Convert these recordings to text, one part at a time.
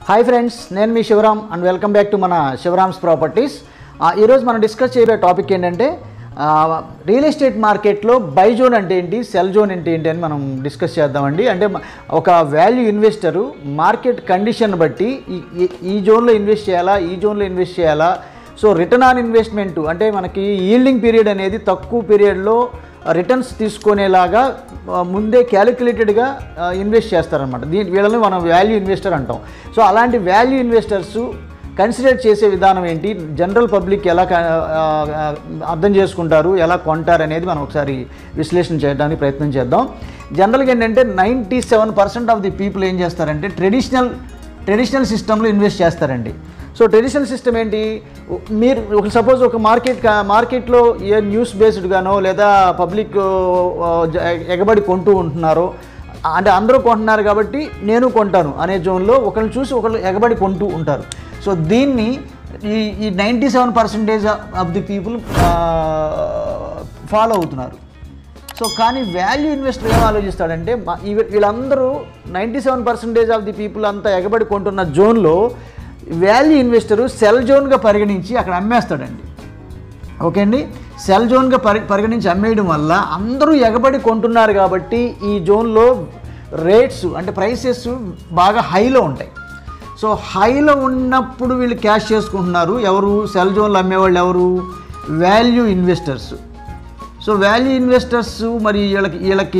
hi friends నేను మీ Sivaram and welcome back to మన శివరామ్స్ ప్రాపర్టీస్ ఆ, ఈరోజు మనం డిస్కస్ చేయబోయే టాపిక్ ఏంటంటే ఆ, రియల్ ఎస్టేట్ మార్కెట్లో బై జోన్ అంటే ఏంటి సెల్ జోన్ అంటే ఏంటి అని మనం డిస్కస్ చేద్దామండి అంటే మ- ఒక వాల్యూ ఇన్వెస్టరు మార్కెట్ కండిషన్ బట్టి ఈ- ఈ- ఈ జోన్లో ఇన్వెస్ట్ చేయాలా ఈ జోన్లో ఇన్వెస్ట్ చేయాలా సో రిటర్న్ ఆన్ ఇన్వెస్ట్మెంట్ అంటే మనకి ఈల్డింగ్ పీరియడ్ అనేది తక్కువ పీరియడ్లో రిటర్న్స్ తీసుకునేలాగా ఆ, ముందే క్యాలిక్యులేటెడ్గా ఇన్వెస్ట్ చేస్తారనమాట దీని వీళ్ళని మనం వాల్యూ ఇన్వెస్టర్ అంటాం సో అలాంటి వాల్యూ ఇన్వెస్టర్స్ కన్సిడర్ చేసే విధానం ఏంటి జనరల్ పబ్లిక్ ఎలా క- ఆ, ఆ, అర్థం చేసుకుంటారు ఎలా కొంటారు అనేది మనం ఒకసారి విశ్లేషణ చేయడానికి ప్రయత్నం చేద్దాం జనరల్గా ఏంటంటే ninety seven percent of the people ఏం చేస్తారంటే ట్రెడిషనల్ ట్రెడిషనల్ సిస్టంలో ఇన్వెస్ట్ చేస్తారండి సో ట్రెడిషనల్ సిస్టమ్ ఏంటి ఉ- మీరు ఒక సపోజ్ ఒక మార్కెట్ కా- మార్కెట్లో ఏ న్యూస్ బేస్డ్గానో లేదా పబ్లిక్ ఆ, జ- ఎగబడి కొంటూ ఉంటున్నారో అంటే అందరూ కొంటున్నారు కాబట్టి నేను కొంటాను అనే జోన్లో ఒకరిని చూసి ఒకళ్ళు ఎగబడి కొంటూ ఉంటారు సో దీన్ని ఈ ఈ ninety seven percentage of the people follow అవుతున్నారు సో కానీ వాల్యూ ఇన్వెస్టర్ ఏం ఆలోచిస్తాడంటే మా- ఈ వీళ్ళందరూ ninety seven percentage of the people అంతా ఎగబడి కొంటున్న జోన్లో వాల్యూ ఇన్వెస్టరు సెల్ జోన్గా పరిగణించి అక్కడ అమ్మేస్తాడండి ఓకే అండి సెల్ జోన్గా పరి పరిగణించి అమ్మేయడం వల్ల అందరూ ఎగబడి కొంటున్నారు కాబట్టి ఈ జోన్లో రేట్స్ అంటే ప్రైసెస్ బాగా హైలో ఉంటాయి సో హైలో ఉన్నప్పుడు వీళ్ళు క్యాష్ చేసుకుంటున్నారు ఎవరు సెల్ జోన్లో అమ్మేవాళ్ళు ఎవరు value investors so value investors మరి వీళ్ళకి వీళ్ళకి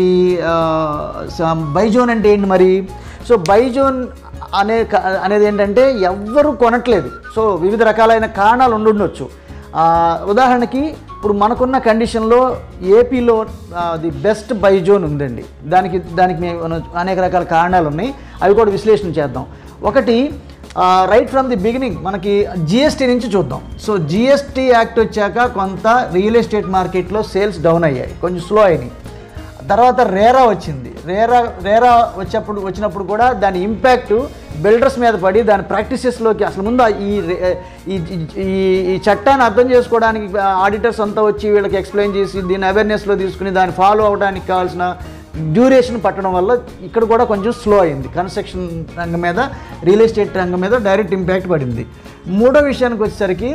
బైజోన్ అంటే ఏంటి మరి సో బైజోన్ అనే క- అనేది ఏంటంటే ఎవ్వరు కొనట్లేదు సో వివిధ రకాలైన కారణాలు ఉండుండొచ్చు ఆ, ఉదాహరణకి ఇప్పుడు మనకున్న కండిషన్లో ఏపీలో ది బెస్ట్ బైజోన్ ఉందండి దానికి దానికి మేము మనం అనేక రకాల కారణాలు ఉన్నాయి అవి కూడా విశ్లేషణ చేద్దాం ఒకటి రైట్ ఫ్రమ్ ది బిగినింగ్ మనకి జిఎస్టీ నుంచి చూద్దాం సో జిఎస్టీ యాక్ట్ వచ్చాక కొంత రియల్ ఎస్టేట్ మార్కెట్లో సేల్స్ డౌన్ అయ్యాయి కొంచెం స్లో అయినాయి తర్వాత రేరా వచ్చింది రేరా రేరా వచ్చేప్పుడు వచ్చినప్పుడు కూడా దాని ఇంపాక్ట్ బిల్డర్స్ మీద పడి దాని ప్రాక్టీసెస్లోకి అసలు ముందు ఆ ఈ రే- ఈ ఈ ఈ చట్టాన్ని అర్థం చేసుకోవడానికి ఆడిటర్స్ అంతా వచ్చి వీళ్ళకి ఎక్స్ప్లెయిన్ చేసి దీన్ని అవేర్నెస్లో తీసుకుని దాన్ని ఫాలో అవడానికి కావాల్సిన డ్యూరేషన్ పట్టడం వల్ల ఇక్కడ కూడా కొంచెం స్లో అయింది కన్స్ట్రక్షన్ రంగం మీద రియల్ ఎస్టేట్ రంగం మీద డైరెక్ట్ ఇంపాక్ట్ పడింది మూడో విషయానికి వచ్చేసరికి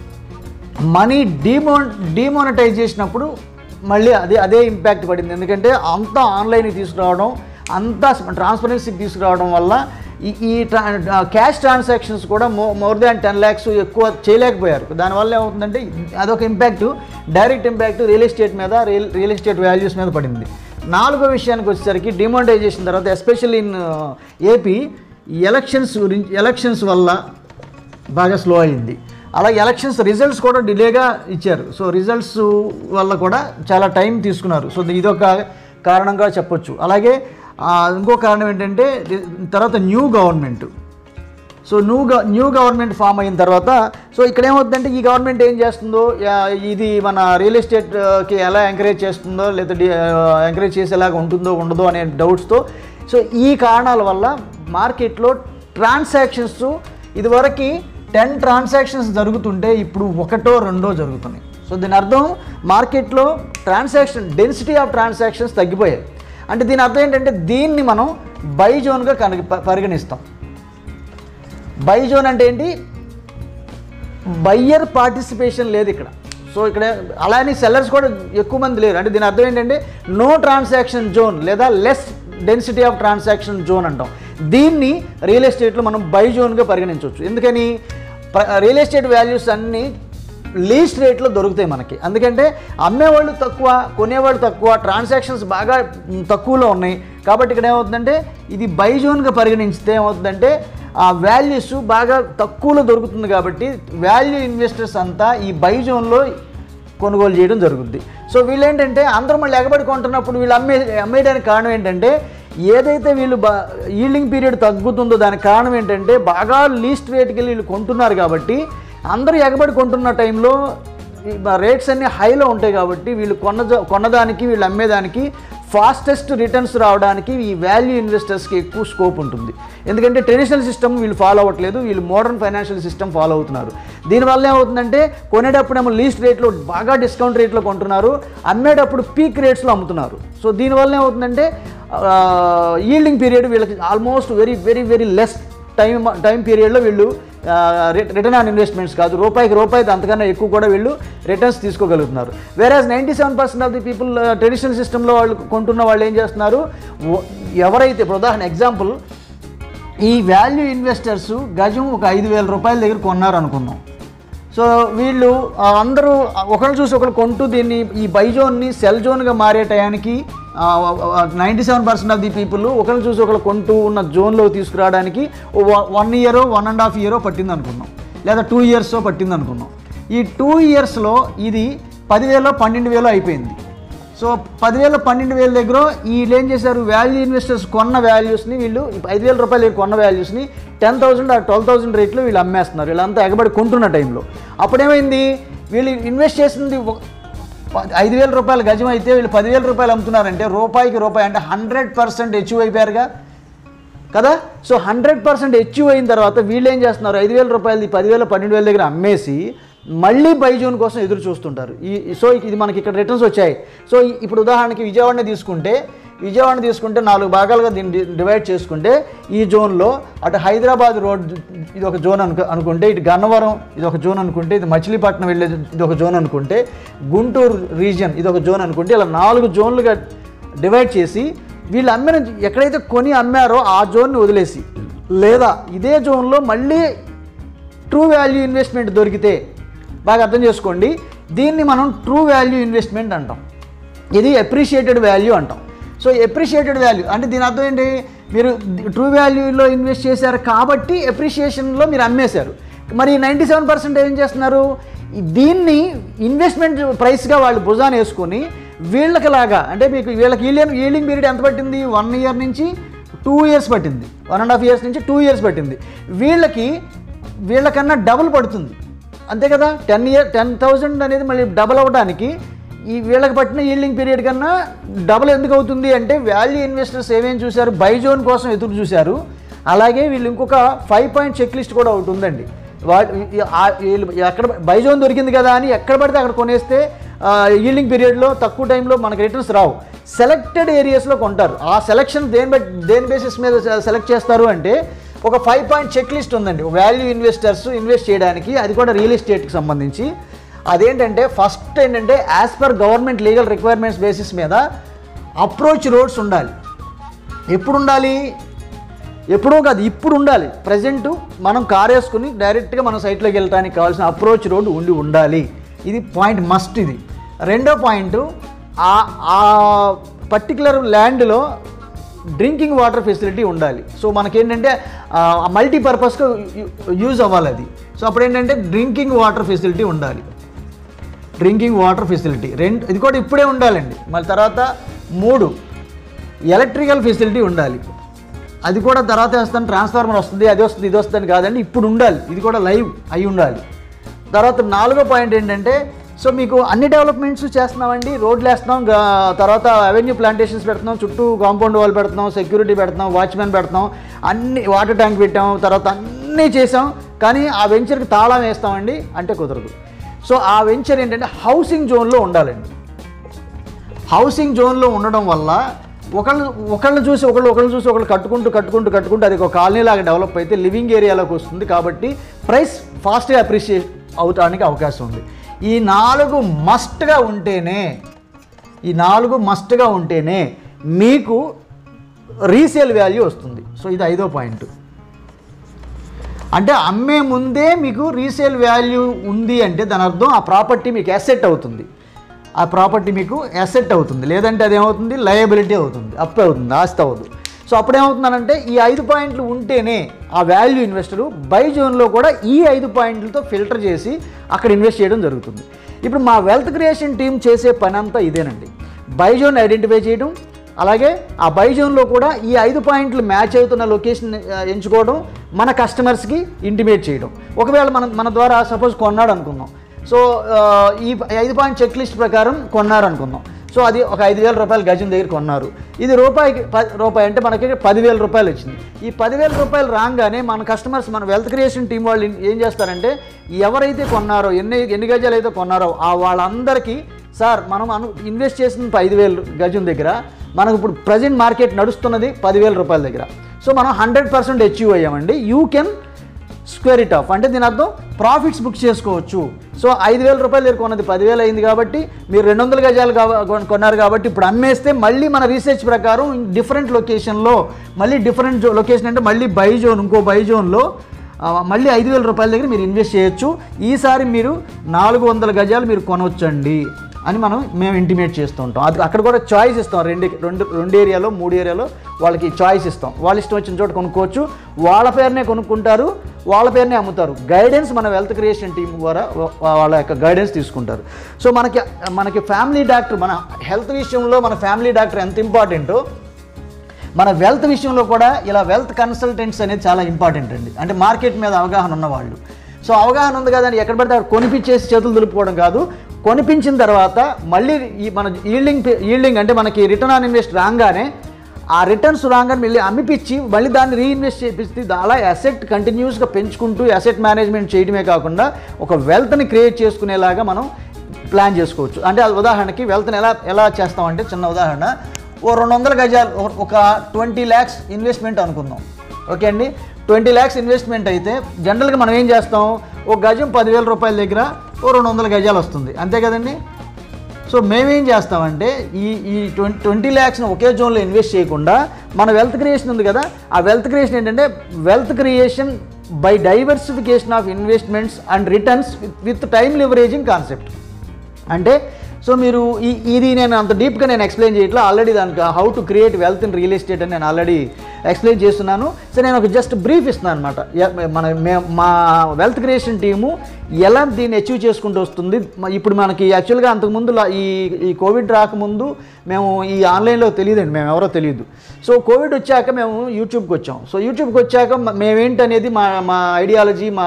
మనీ డిమో డిమోనటైజ్ చేసినప్పుడు మళ్ళీ అదే అదే ఇంపాక్ట్ పడింది ఎందుకంటే అంతా ఆన్లైన్కి తీసుకురావడం అంతా ట్రాన్స్పరెన్సీకి తీసుకురావడం వల్ల ఈ ఈ ట్రా క్యాష్ ట్రాన్సాక్షన్స్ కూడా మో మోర్ దాన్ టెన్ ల్యాక్స్ ఎక్కువ చేయలేకపోయారు దానివల్ల ఏమవుతుందంటే అదొక impact direct impact real estate మీద రియల్ రియల్ ఎస్టేట్ వాల్యూస్ మీద పడింది నాలుగో విషయానికి వచ్చేసరికి డిమోనటైజేషన్ తర్వాత ఎస్పెషల్లీ ఇన్ ఏపీ ఎలక్షన్స్ గురించి ఎలక్షన్స్ వల్ల బాగా స్లో అయింది అలాగే ఎలక్షన్స్ రిజల్ట్స్ కూడా డిలేగా ఇచ్చారు సో రిజల్ట్స్ వల్ల కూడా చాలా టైం తీసుకున్నారు సో ఇదొక కారణంగా చెప్పొచ్చు అలాగే ఆ, ఇంకో కారణం ఏంటంటే రి- తర్వాత న్యూ గవర్నమెంట్ సో న్యూ గ- న్యూ గవర్నమెంట్ ఫామ్ అయిన తర్వాత సో ఇక్కడ ఏమవుతుందంటే ఈ గవర్నమెంట్ ఏం చేస్తుందో యా- ఇది మన రియల్ ఎస్టేట్కి ఎలా ఎంకరేజ్ చేస్తుందో లేదా డి- ఎంకరేజ్ చేసేలాగా ఉంటుందో ఉండదో అనే డౌట్స్తో సో ఈ కారణాల వల్ల మార్కెట్లో ట్రాన్సాక్షన్స్ ఇదివరకు టెన్ ట్రాన్సాక్షన్స్ జరుగుతుంటే ఇప్పుడు ఒకటో రెండో జరుగుతున్నాయి సో దీని అర్థం మార్కెట్లో ట్రాన్సాక్షన్ డెన్సిటీ ఆఫ్ ట్రాన్సాక్షన్స్ తగ్గిపోయాయి అంటే దీని అర్థం ఏంటంటే దీన్ని మనం బై జోన్గా కనుక ప- పరిగణిస్తాం బై జోన్ అంటే ఏంటి బయ్యర్ పార్టిసిపేషన్ లేదు ఇక్కడ సో ఇక్కడ అలానే సెల్లర్స్ కూడా ఎక్కువ మంది లేరు అంటే దీని అర్థం ఏంటంటే నో ట్రాన్సాక్షన్ జోన్ లేదా less density of transaction zone అంటాం దీన్ని రియల్ ఎస్టేట్లో మనం బై జోన్గా పరిగణించవచ్చు ఎందుకని రియల్ ఎస్టేట్ వాల్యూస్ అన్నీ లీస్ట్ రేట్లో దొరుకుతాయి మనకి ఎందుకంటే అమ్మేవాళ్ళు తక్కువ కొనేవాళ్ళు తక్కువ ట్రాన్సాక్షన్స్ బాగా మ్, తక్కువలో ఉన్నాయి కాబట్టి ఇక్కడ ఏమవుతుందంటే ఇది బై జోన్గా పరిగణించితే ఏమవుతుందంటే ఆ వాల్యూస్ బాగా తక్కువలో దొరుకుతుంది కాబట్టి వాల్యూ ఇన్వెస్టర్స్ అంతా ఈ బై జోన్లో కొనుగోలు చేయడం జరుగుద్ది సో వీళ్ళు ఏంటంటే అందరూ మళ్ళీ ఎగబడి కొంటున్నప్పుడు వీళ్ళు అమ్మే అమ్మేయడానికి కారణం ఏంటంటే ఏదైతే వీళ్ళు బా ఈల్డింగ్ పీరియడ్ తగ్గుతుందో దానికి కారణం ఏంటంటే బాగా లీస్ట్ రేట్కి వెళ్ళి వీళ్ళు కొంటున్నారు కాబట్టి అందరూ ఎగబడి కొంటున్న టైంలో ఈ రేట్స్ అన్నీ హైలో ఉంటాయి కాబట్టి వీళ్ళు కొన్న కొన్నదానికి వీళ్ళు అమ్మేదానికి ఫాస్టెస్ట్ రిటర్న్స్ రావడానికి ఈ వాల్యూ ఇన్వెస్టర్స్కి ఎక్కువ స్కోప్ ఉంటుంది ఎందుకంటే ట్రెడిషనల్ సిస్టమ్ వీళ్ళు ఫాలో అవ్వట్లేదు వీళ్ళు మోడర్న్ ఫైనాన్షియల్ సిస్టమ్ ఫాలో అవుతున్నారు దీనివల్ల ఏమవుతుందంటే కొనేటప్పుడేమో లీస్ట్ రేట్లో బాగా డిస్కౌంట్ రేట్లో కొంటున్నారు అమ్మేటప్పుడు పీక్ రేట్స్లో అమ్ముతున్నారు సో దీనివల్ల ఏమవుతుందంటే ఈల్డింగ్ పీరియడ్ వీళ్ళకి almost very very very less time time పీరియడ్లో వీళ్ళు రిటర్న్ ఆన్ ఇన్వెస్ట్మెంట్స్ కాదు రూపాయికి రూపాయి అంతకన్నా ఎక్కువ కూడా వీళ్ళు రిటర్న్స్ తీసుకోగలుగుతున్నారు average ninety seven percent of the people traditional సిస్టంలో వాళ్ళు కొంటున్న వాళ్ళు ఏం చేస్తున్నారు ఓ- ఎవరైతే ఇప్పుడు ఉదాహరణ ఎగ్జాంపుల్ ఈ వాల్యూ ఇన్వెస్టర్స్ గజం ఒక ఐదు వేల రూపాయల దగ్గర కొన్నారు అనుకుందాం సో వీళ్ళు ఆ, అందరూ ఒకరు చూసి ఒకరు కొంటూ దీన్ని ఈ బై జోన్ని సెల్ జోన్గా మారే టయానికి ninety seven percent of the people ఒకరు చూసి ఒకరు కొంటూ ఉన్న జోన్లో తీసుకురావడానికి వన్ ఇయరో వన్ అండ్ హాఫ్ ఇయరో పట్టింది అనుకుందాం లేదా టూ ఇయర్స్ పట్టింది అనుకుందాం ఈ టూ ఇయర్స్లో ఇది పదివేలో పన్నెండు వేలో అయిపోయింది సో పదివేల పన్నెండు వేల దగ్గర వీళ్ళు ఏం చేశారు వాల్యూ ఇన్వెస్టర్స్ కొన్న వాల్యూస్ని వీళ్ళు ఐదు వేల రూపాయలు దగ్గర కొన్న వాల్యూస్ని టెన్ థౌసండ్ ఆ ట్వెల్వ్ థౌసండ్ రేట్లో వీళ్ళు అమ్మేస్తున్నారు వీళ్ళంతా ఎగబడి కొంటున్న టైంలో అప్పుడేమైంది వీళ్ళు ఇన్వెస్ట్ చేసింది ఒక- ప- ఐదు వేల రూపాయల గజం అయితే వీళ్ళు పదివేల రూపాయలు అమ్ముతున్నారంటే రూపాయికి రూపాయి అంటే హండ్రెడ్ పర్సెంట్ హెచ్యూ అయిపోయారుగా కదా సో హండ్రెడ్ పర్సెంట్ హెచ్యూ అయిన తర్వాత వీళ్ళు ఏం చేస్తున్నారు ఐదు వేల రూపాయలది పదివేల పన్నెండు వేల దగ్గర అమ్మేసి మళ్ళీ బైజోన్ కోసం ఎదురు చూస్తుంటారు ఈ సో ఇది మనకి ఇక్కడ రిటర్న్స్ వచ్చాయి సో ఈ- ఇప్పుడు ఉదాహరణకి విజయవాడని తీసుకుంటే విజయవాడ తీసుకుంటే నాలుగు భాగాలుగా దీన్ని డి- డివైడ్ చేసుకుంటే ఈ జోన్లో అటు హైదరాబాద్ రోడ్ ఇది ఒక జోన్ అనుకు అనుకుంటే ఇటు గన్నవరం ఇది ఒక జోన్ అనుకుంటే ఇది మచిలీపట్నం వెళ్ళే ఇది ఒక జోన్ అనుకుంటే గుంటూరు రీజియన్ ఇది ఒక జోన్ అనుకుంటే ఇలా నాలుగు జోన్లుగా డివైడ్ చేసి వీళ్ళు అమ్మిన ఎక్కడైతే కొని అమ్మారో ఆ జోన్ని వదిలేసి లేదా ఇదే జోన్లో మళ్ళీ ట్రూ వాల్యూ ఇన్వెస్ట్మెంట్ దొరికితే బాగా అర్థం చేసుకోండి దీన్ని మనం ట్రూ వాల్యూ ఇన్వెస్ట్మెంట్ అంటాం ఇది అప్రిషియేటెడ్ వాల్యూ అంటాం సో అప్రిషియేటెడ్ వాల్యూ అంటే దీని అర్థం ఏంటి మీరు ట్రూ వాల్యూలో ఇన్వెస్ట్ చేశారు కాబట్టి అప్రిషియేషన్లో మీరు అమ్మేశారు మరి నైంటీ సెవెన్ పర్సెంట్ ఏం చేస్తున్నారు ఈ- దీన్ని ఇన్వెస్ట్మెంట్ ప్రైస్గా వాళ్ళు భుజాన్ని వేసుకొని వీళ్ళకి లాగా అంటే మీకు వీళ్ళకి ఈలియన్ ఈల్డింగ్ పీరియడ్ ఎంత పట్టింది వన్ ఇయర్ నుంచి టూ ఇయర్స్ పట్టింది వన్ అండ్ హాఫ్ ఇయర్స్ నుంచి టూ ఇయర్స్ పట్టింది వీళ్ళకి వీళ్ళకన్నా డబుల్ పడుతుంది అంతే కదా టెన్ ఇయర్ టెన్ థౌజండ్ అనేది మళ్ళీ డబుల్ అవ్వడానికి ఈ వీళ్ళకి పట్టిన ఈల్డింగ్ పీరియడ్ కన్నా డబుల్ ఎందుకు అవుతుంది అంటే వాల్యూ ఇన్వెస్టర్స్ ఏమేమి చూశారు బై జోన్ కోసం ఎదురు చూశారు అలాగే వీళ్ళు ఇంకొక ఫైవ్ పాయింట్ చెక్ లిస్ట్ కూడా ఒకటి ఉందండి వా- ఈ- ఆ- వీళ్ళు ఎక్కడ బై జోన్ దొరికింది కదా అని ఎక్కడ పడితే అక్కడ కొనేస్తే ఈల్డింగ్ పీరియడ్లో తక్కువ టైంలో మనకి రిటర్న్స్ రావు సెలెక్టెడ్ ఏరియాస్లో కొంటారు ఆ సెలెక్షన్ దేని బట్ దేని బేసిస్ మీద సెలెక్ట్ చేస్తారు అంటే ఒక ఫైవ్ పాయింట్ చెక్ లిస్ట్ ఉందండి వాల్యూ ఇన్వెస్టర్స్ ఇన్వెస్ట్ చేయడానికి అది కూడా రియల్ ఎస్టేట్కి సంబంధించి అదేంటంటే ఫస్ట్ ఏంటంటే as per government legal requirements basis మీద అప్రోచ్ రోడ్స్ ఉండాలి ఎప్పుడు ఉండాలి ఎప్పుడూ కాదు ఇప్పుడు ఉండాలి ప్రజెంట్ మనం కార్ వేసుకుని డైరెక్ట్గా మన సైట్లోకి వెళ్ళడానికి కావాల్సిన అప్రోచ్ రోడ్ ఉండి ఉండాలి ఇది పాయింట్ మస్ట్ ఇది రెండో పాయింట్ ఆ ఆ పర్టికులర్ ల్యాండ్లో డ్రింకింగ్ వాటర్ ఫెసిలిటీ ఉండాలి సో మనకేంటంటే మల్టీపర్పస్గా యూజ్ అవ్వాలి అది సో అప్పుడు ఏంటంటే డ్రింకింగ్ వాటర్ ఫెసిలిటీ ఉండాలి డ్రింకింగ్ వాటర్ ఫెసిలిటీ రెండు ఇది కూడా ఇప్పుడే ఉండాలండి మళ్ళీ తర్వాత మూడు ఎలక్ట్రికల్ ఫెసిలిటీ ఉండాలి అది కూడా తర్వాత వేస్తాను ట్రాన్స్ఫార్మర్ వస్తుంది అది వస్తుంది ఇది వస్తుంది అని కాదండి ఇప్పుడు ఉండాలి ఇది కూడా లైవ్ అయి ఉండాలి తర్వాత నాలుగో పాయింట్ ఏంటంటే సో మీకు అన్ని డెవలప్మెంట్స్ చేస్తున్నామండి రోడ్లు వేస్తున్నాం గా- తర్వాత అవెన్యూ ప్లాంటేషన్స్ పెడుతున్నాం చుట్టూ కాంపౌండ్ వాల్ పెడుతున్నాం సెక్యూరిటీ పెడుతున్నాం వాచ్మెన్ పెడుతున్నాం అన్ని వాటర్ ట్యాంక్ పెట్టాం తర్వాత అన్నీ చేసాం కానీ ఆ వెంచర్కి తాళం వేస్తామండి అంటే కుదరదు సో ఆ వెంచర్ ఏంటంటే హౌసింగ్ జోన్లో ఉండాలండి హౌసింగ్ జోన్లో ఉండడం వల్ల ఒకళ్ళు ఒకళ్ళు చూసి ఒకళ్ళు ఒకళ్ళు చూసి ఒకళ్ళు కట్టుకుంటూ కట్టుకుంటూ కట్టుకుంటూ అది ఒక కాలనీ లాగా డెవలప్ అయితే లివింగ్ ఏరియాలోకి వస్తుంది కాబట్టి ప్రైస్ ఫాస్ట్గా అప్రిషియేట్ అవటానికి అవకాశం ఉంది ఈ నాలుగు మస్ట్గా ఉంటేనే ఈ నాలుగు మస్ట్గా ఉంటేనే మీకు రీసేల్ వాల్యూ వస్తుంది సో ఇది ఐదో పాయింట్ అంటే అమ్మే ముందే మీకు రీసేల్ వాల్యూ ఉంది అంటే దాని అర్థం ఆ ప్రాపర్టీ మీకు అసెట్ అవుతుంది ఆ ప్రాపర్టీ మీకు అసెట్ అవుతుంది లేదంటే అది ఏమవుతుంది లయబిలిటీ అవుతుంది అప్ అవుతుంది ఆస్తి అవుతుంది సో అప్పుడేమవుతుందనంటే ఈ ఐదు పాయింట్లు ఉంటేనే ఆ వాల్యూ ఇన్వెస్టరు బై జోన్లో కూడా ఈ ఐదు పాయింట్లతో ఫిల్టర్ చేసి అక్కడ ఇన్వెస్ట్ చేయడం జరుగుతుంది ఇప్పుడు మా వెల్త్ క్రియేషన్ టీం చేసే పని అంతా ఇదేనండి బై జోన్ ఐడెంటిఫై చేయడం అలాగే ఆ బై జోన్లో కూడా ఈ ఐదు పాయింట్లు మ్యాచ్ అవుతున్న లొకేషన్ ఆ, ఎంచుకోవడం మన కస్టమర్స్కి ఇంటిమేట్ చేయడం ఒకవేళ మన మన ద్వారా సపోజ్ కొన్నాడు అనుకుందాం సో ఆ, ఈ ఐదు పాయింట్ చెక్ లిస్ట్ ప్రకారం కొన్నారు అనుకుందాం సో అది ఒక ఐదు వేల రూపాయలు గజం దగ్గర కొన్నారు ఇది రూపాయికి ప రూపాయి అంటే మనకి పదివేల రూపాయలు వచ్చింది ఈ పదివేల రూపాయలు రాగానే మన కస్టమర్స్ మన వెల్త్ క్రియేషన్ టీం వాళ్ళు ఏం చేస్తారంటే ఎవరైతే కొన్నారో ఎన్ని ఎన్ని గజాలు అయితే కొన్నారో ఆ వాళ్ళందరికీ సార్ మనం అను ఇన్వెస్ట్ చేసిన ఐదు వేలు గజం దగ్గర మనకు ఇప్పుడు ప్రజెంట్ మార్కెట్ నడుస్తున్నది పదివేల రూపాయల దగ్గర సో మనం హండ్రెడ్ పర్సెంట్ అచీవ్ అయ్యామండి you can square it off అంటే దీని అర్థం ప్రాఫిట్స్ బుక్ చేసుకోవచ్చు సో ఐదు వేల రూపాయలు దగ్గర కొన్నది పదివేలు అయింది కాబట్టి మీరు రెండు వందల గజాలు కావ- కొన్- కొన్నారు కాబట్టి ఇప్పుడు అమ్మేస్తే మళ్ళీ మన రీసెర్చ్ ప్రకారం డిఫరెంట్ లొకేషన్లో మళ్ళీ డిఫరెంట్ లొకేషన్ అంటే మళ్ళీ బై జోన్ ఇంకో బై జోన్లో ఆ, మళ్ళీ ఐదు వేల రూపాయల దగ్గర మీరు ఇన్వెస్ట్ చేయొచ్చు ఈసారి మీరు నాలుగు వందల గజాలు మీరు కొనవచ్చండి అని మనం మేము ఇంటిమేట్ చేస్తూ ఉంటాం అది అక్కడ కూడా చాయిస్ ఇస్తాం రెండు రెండు రెండు ఏరియాలో మూడు ఏరియాలో వాళ్ళకి చాయిస్ ఇస్తాం వాళ్ళ ఇష్టం వచ్చిన చోట కొనుక్కోవచ్చు వాళ్ళ పేరునే కొనుక్కుంటారు వాళ్ళ పేరునే అమ్ముతారు గైడెన్స్ మన వెల్త్ క్రియేషన్ టీం ద్వారా వా- వాళ్ళ యొక్క గైడెన్స్ తీసుకుంటారు సో మనకి మనకి ఫ్యామిలీ డాక్టర్ మన హెల్త్ విషయంలో మన ఫ్యామిలీ డాక్టర్ ఎంత ఇంపార్టెంటో మన వెల్త్ విషయంలో కూడా ఇలా వెల్త్ కన్సల్టెంట్స్ అనేది చాలా ఇంపార్టెంట్ అండి అంటే మార్కెట్ మీద అవగాహన ఉన్నవాళ్ళు సో అవగాహన ఉంది కదండి ఎక్కడ పడితే అక్కడ కొనిపించేసి చేతులు దులుపుకోవడం కాదు కొనిపించిన తర్వాత మళ్ళీ ఈ మన ఈల్డింగ్ ఈల్డింగ్ అంటే మనకి రిటర్న్ ఆన్ ఇన్వెస్ట్ రాగానే ఆ రిటర్న్స్ రాగానే మళ్ళీ అమ్మిపించి మళ్ళీ దాన్ని రీఇన్వెస్ట్ చేపిస్తే అలా అసెట్ కంటిన్యూస్గా పెంచుకుంటూ అసెట్ మేనేజ్మెంట్ చేయడమే కాకుండా ఒక వెల్త్ని క్రియేట్ చేసుకునేలాగా మనం ప్లాన్ చేసుకోవచ్చు అంటే అది ఉదాహరణకి వెల్త్ని ఎలా ఎలా చేస్తామంటే చిన్న ఉదాహరణ ఓ రెండు వందల గజాలు ఒక- ఒక ట్వంటీ ల్యాక్స్ ఇన్వెస్ట్మెంట్ అనుకుందాం ఓకే అండి ట్వంటీ ల్యాక్స్ ఇన్వెస్ట్మెంట్ అయితే జనరల్గా మనం ఏం చేస్తాం ఒక గజం పదివేల రూపాయల దగ్గర ఓ రెండు వందల గజాలు వస్తుంది అంతే కదండి సో మేమేం చేస్తామంటే ఈ ఈ ట్వంటీ ట్వంటీ ల్యాక్స్ని ఒకే జోన్లో ఇన్వెస్ట్ చేయకుండా మన వెల్త్ క్రియేషన్ ఉంది కదా ఆ వెల్త్ క్రియేషన్ ఏంటంటే wealth creation by diversification of investments and returns with time leveraging concept అంటే సో మీరు ఈ ఇది నేను అంత డీప్గా నేను ఎక్స్ప్లెయిన్ చేయట్లా ఆల్రెడీ దానికి how to create wealth in real estate అని నేను ఆల్రెడీ ఎక్స్ప్లెయిన్ చేస్తున్నాను సో నేను ఒక జస్ట్ బ్రీఫ్ ఇస్తున్నాను అనమాట మన మే- మా వెల్త్ క్రియేషన్ టీము ఎలా దీన్ని అచీవ్ చేసుకుంటూ వస్తుంది మ- ఇప్పుడు మనకి యాక్చువల్గా అంతకుముందు లా- ఈ ఈ కోవిడ్ రాకముందు మేము ఈ ఆన్లైన్లో తెలియదండి మేము ఎవరో తెలియదు సో కోవిడ్ వచ్చాక మేము యూట్యూబ్కి వచ్చాం సో యూట్యూబ్కి వచ్చాక మ- మేమేంటనేది మా మా ఐడియాలజీ మా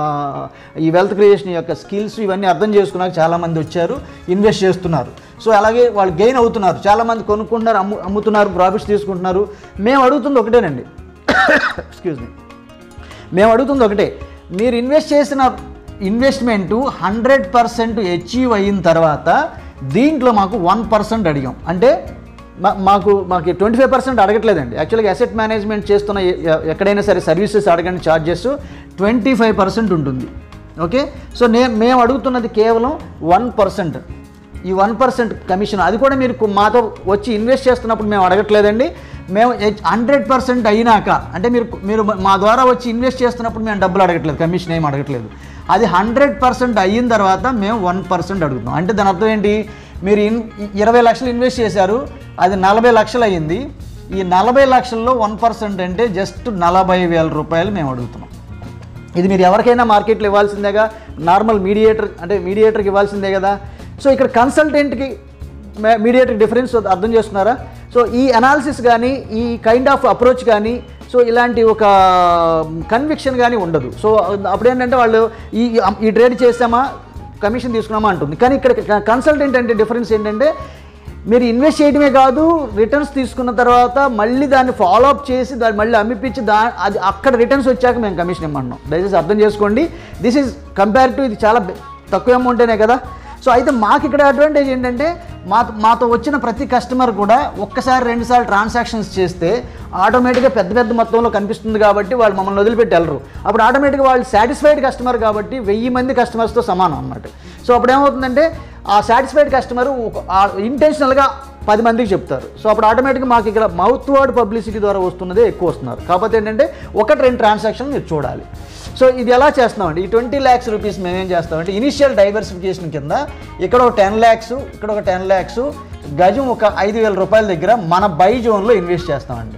ఈ వెల్త్ క్రియేషన్ యొక్క స్కిల్స్ ఇవన్నీ అర్థం చేసుకున్నాక చాలామంది వచ్చారు ఇన్వెస్ట్ చేస్తున్నారు సో అలాగే వాళ్ళు గెయిన్ అవుతున్నారు చాలామంది కొనుక్కుంటున్నారు అమ్ము అమ్ముతున్నారు ప్రాఫిట్స్ తీసుకుంటున్నారు మేము అడుగుతుంది ఒకటేనండి ఎక్స్క్యూజ్ మీ మేము అడుగుతుంది ఒకటే మీరు ఇన్వెస్ట్ చేసిన ఇన్వెస్ట్మెంట్ హండ్రెడ్ పర్సెంట్ అచీవ్ అయిన తర్వాత దీంట్లో మాకు వన్ పర్సెంట్ అడిగాం అంటే మా- మాకు మాకు ట్వంటీ ఫైవ్ పర్సెంట్ అడగట్లేదండి యాక్చువల్గా అసెట్ మేనేజ్మెంట్ చేస్తున్న ఎ- ఎ- ఎక్కడైనా సరే సర్వీసెస్ అడగని ఛార్జెస్ ట్వంటీ ఫైవ్ పర్సెంట్ ఉంటుంది ఓకే సో నేను మేము అడుగుతున్నది కేవలం వన్ పర్సెంట్ ఈ వన్ పర్సెంట్ కమిషన్ అది కూడా మీరు కు- మాతో వచ్చి ఇన్వెస్ట్ చేస్తున్నప్పుడు మేము అడగట్లేదండి మేము హండ్రెడ్ పర్సెంట్ అయినాక అంటే మీరు మీరు మా ద్వారా వచ్చి ఇన్వెస్ట్ చేస్తున్నప్పుడు మేము డబ్బులు అడగట్లేదు కమిషన్ ఏం అడగట్లేదు అది హండ్రెడ్ పర్సెంట్ అయిన తర్వాత మేము వన్ పర్సెంట్ అడుగుతాం అంటే దాని అర్థం ఏంటి మీరు ఇన్ ఇరవై లక్షలు ఇన్వెస్ట్ చేశారు అది నలభై లక్షలు అయ్యింది ఈ నలభై లక్షల్లో వన్ పర్సెంట్ అంటే జస్ట్ నలభై వేల రూపాయలు మేము అడుగుతున్నాం ఇది మీరు ఎవరికైనా మార్కెట్లో ఇవ్వాల్సిందేగా నార్మల్ మీడియేటర్ అంటే మీడియేటర్కి ఇవ్వాల్సిందే కదా సో ఇక్కడ కన్సల్టెంట్కి మీడియేటర్ డిఫరెన్స్ అర్థం చేస్తున్నారా సో ఈ అనాలిసిస్ కానీ ఈ కైండ్ ఆఫ్ అప్రోచ్ కానీ సో ఇలాంటి ఒక కన్విక్షన్ కానీ ఉండదు సో అప్పుడు ఏంటంటే వాళ్ళు ఈ ఈ ట్రేడ్ చేసామా కమిషన్ తీసుకున్నామా అంటుంది కానీ ఇక్కడ కన్సల్టెంట్ అంటే డిఫరెన్స్ ఏంటంటే మీరు ఇన్వెస్ట్ చేయడమే కాదు రిటర్న్స్ తీసుకున్న తర్వాత మళ్ళీ దాన్ని ఫాలో అప్ చేసి దాన్ని మళ్ళీ అమ్మిపించి దా అది అక్కడ రిటర్న్స్ వచ్చాక మేము కమిషన్ ఇమ్మంటున్నాం దయచేసి అర్థం చేసుకోండి దిస్ ఈజ్ కంపేర్ టు ఇది చాలా బె- తక్కువ అమౌంటేనే కదా సో అయితే మాకు ఇక్కడ అడ్వాంటేజ్ ఏంటంటే మా మాతో వచ్చిన ప్రతి కస్టమర్ కూడా ఒక్కసారి రెండుసార్లు ట్రాన్సాక్షన్స్ చేస్తే ఆటోమేటిక్గా పెద్ద పెద్ద మొత్తంలో కనిపిస్తుంది కాబట్టి వాళ్ళు మమ్మల్ని వదిలిపెట్టి వెళ్ళరు అప్పుడు ఆటోమేటిక్గా వాళ్ళు సాటిస్ఫైడ్ కస్టమర్ కాబట్టి వెయ్యి మంది కస్టమర్స్తో సమానం అన్నమాట సో అప్పుడు ఏమవుతుందంటే ఆ సాటిస్ఫైడ్ కస్టమర్ ఇంటెన్షనల్గా పది మందికి చెప్తారు సో అప్పుడు ఆటోమేటిక్గా మాకు ఇక్కడ మౌత్ వర్డ్ పబ్లిసిటీ ద్వారా వస్తున్నదే ఎక్కువ వస్తున్నారు కాకపోతే ఏంటంటే ఒకటి రెండు ట్రాన్సాక్షన్ మీరు చూడాలి సో ఇది ఎలా చేస్తున్నామండి ఈ ట్వంటీ ల్యాక్స్ రూపీస్ మేము ఏం చేస్తామంటే ఇనిషియల్ డైవర్సిఫికేషన్ కింద ఇక్కడ ఒక టెన్ ల్యాక్స్ ఇక్కడ ఒక టెన్ ల్యాక్స్ గజం ఒక ఐదు వేల రూపాయల దగ్గర మన బై జోన్లో ఇన్వెస్ట్ చేస్తామండి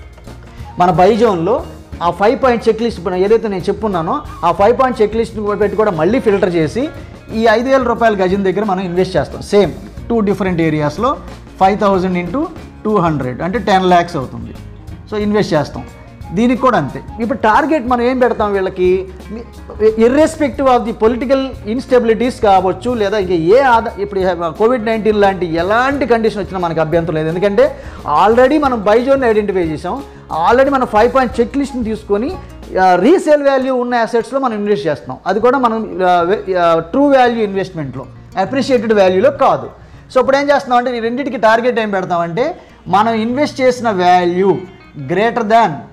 మన బై జోన్లో ఆ ఫైవ్ పాయింట్ చెక్ లిస్ట్ ఇప్పుడు ఏదైతే నేను చెప్పున్నానో ఆ ఫైవ్ పాయింట్ చెక్ లిస్ట్ పెట్టి కూడా మళ్ళీ ఫిల్టర్ చేసి ఈ ఐదు వేల రూపాయల గజం దగ్గర మనం ఇన్వెస్ట్ చేస్తాం సేమ్ టూ డిఫరెంట్ ఏరియాస్లో five thousand into two hundred అంటే టెన్ ల్యాక్స్ అవుతుంది సో ఇన్వెస్ట్ చేస్తాం దీనికి కూడా అంతే ఇప్పుడు టార్గెట్ మనం ఏం పెడతాం వీళ్ళకి irrespective of the political instabilities కావచ్చు లేదా ఇక ఏ ఆదా ఇప్పుడు కోవిడ్ నైన్టీన్ లాంటి ఎలాంటి కండిషన్ వచ్చినా మనకు అభ్యంతరం లేదు ఎందుకంటే ఆల్రెడీ మనం బైజోన్ ఐడెంటిఫై చేసాం ఆల్రెడీ మనం ఫైవ్ పాయింట్ చెక్ లిస్ట్ని తీసుకొని రీసేల్ వాల్యూ ఉన్న అసెట్స్లో మనం ఇన్వెస్ట్ చేస్తున్నాం అది కూడా మనం ట్రూ వాల్యూ ఇన్వెస్ట్మెంట్లో అప్రిషియేటెడ్ వాల్యూలో కాదు సో ఇప్పుడు ఏం చేస్తున్నాం అంటే ఈ రెండింటికి టార్గెట్ ఏం పెడతామంటే మనం ఇన్వెస్ట్ చేసిన value greater than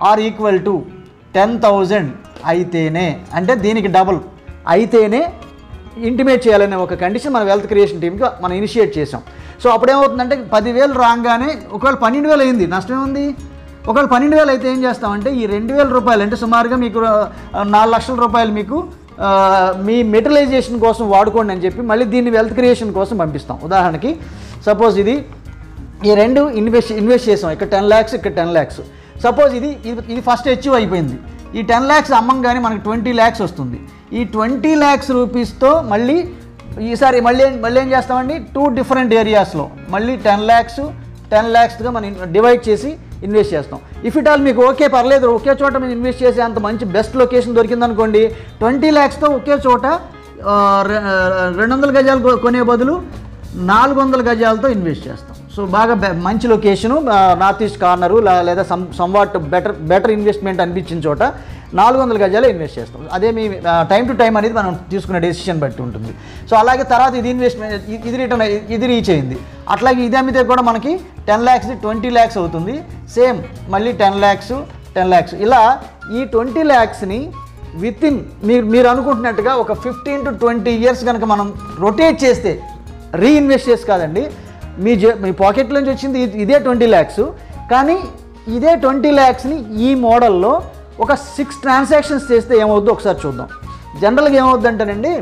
or equal to ten thousand అయితేనే అంటే దీనికి డబుల్ అయితేనే ఇంటిమేట్ చేయాలనే ఒక కండిషన్ మన వెల్త్ క్రియేషన్ టీమ్కి మనం ఇనిషియేట్ చేసాం సో అప్పుడేమవుతుందంటే పదివేలు రాగానే ఒకవేళ పన్నెండు వేలు అయింది నష్టం ఉంది ఒకవేళ పన్నెండు వేలు అయితే ఏం చేస్తామంటే ఈ రెండు వేల రూపాయలు అంటే సుమారుగా మీకు ఆ, నాలుగు లక్షల రూపాయలు మీకు ఆ, మీ మెటలైజేషన్ కోసం వాడుకోండి అని చెప్పి మళ్ళీ దీన్ని వెల్త్ క్రియేషన్ కోసం పంపిస్తాం ఉదాహరణకి సపోజ్ ఇది ఈ రెండు ఇన్వెస్ట్ ఇన్వెస్ట్ చేసాం ఇక్కడ టెన్ ల్యాక్స్ ఇక్కడ టెన్ ల్యాక్స్ సపోజ్ ఇది ఇది- ఇది ఫస్ట్ అచీవ్ అయిపోయింది ఈ టెన్ ల్యాక్స్ అమ్మంగానే మనకి ట్వంటీ ల్యాక్స్ వస్తుంది ఈ ట్వంటీ ల్యాక్స్ రూపీస్తో మళ్ళీ ఈసారి మళ్ళీ ఏం- మళ్ళీ ఏం చేస్తామండి టూ డిఫరెంట్ ఏరియాస్లో మళ్ళీ టెన్ ల్యాక్స్ టెన్ ల్యాక్స్గా మనం డివైడ్ చేసి ఇన్వెస్ట్ చేస్తాం ఇఫ్ ఇట్ ఆల్ మీకు ఓకే పర్లేదు ఒకే చోట మీరు ఇన్వెస్ట్ చేసే అంత మంచి బెస్ట్ లొకేషన్ దొరికిందనుకోండి ట్వంటీ ల్యాక్స్తో ఒకే చోట ఆ, రె- రెండు వందల గజాలు కొ- కొనే బదులు నాలుగు వందల గజాలతో ఇన్వెస్ట్ చేస్తాం సో బాగా బె- మంచి లొకేషను నార్త్ ఈస్ట్ కార్నరు లా- లేదా some somewhat better better investment అనిపించిన చోట నాలుగు వందల గజాలు ఇన్వెస్ట్ చేస్తాం అదే మీ టైం టు టైం అనేది మనం తీసుకునే డెసిషన్ బట్టి ఉంటుంది సో అలాగే తర్వాత ఇది ఇన్వెస్ట్మెంట్ ఇ- ఇది రిటర్న్ ఇది రీచ్ అయింది అట్లాగే ఇది అమ్మితే కూడా మనకి టెన్ ల్యాక్స్ ట్వంటీ ల్యాక్స్ అవుతుంది సేమ్ మళ్ళీ టెన్ ల్యాక్స్ టెన్ ల్యాక్స్ ఇలా ఈ ట్వంటీ ల్యాక్స్ని విత్ ఇన్ మీరు మీరు అనుకుంటున్నట్టుగా ఒక ఫిఫ్టీన్ టు ట్వంటీ ఇయర్స్ కనుక మనం రొటేట్ చేస్తే రీఇన్వెస్ట్ చేసి కాదండి మీ జే మీ పాకెట్ నుంచి వచ్చింది ఇది- ఇదే ట్వంటీ ల్యాక్స్ కానీ ఇదే ట్వంటీ ల్యాక్స్ని ఈ మోడల్లో ఒక సిక్స్ ట్రాన్సాక్షన్స్ చేస్తే ఏమవుద్దో ఒకసారి చూద్దాం జనరల్గా ఏమవుద్దంటేనండి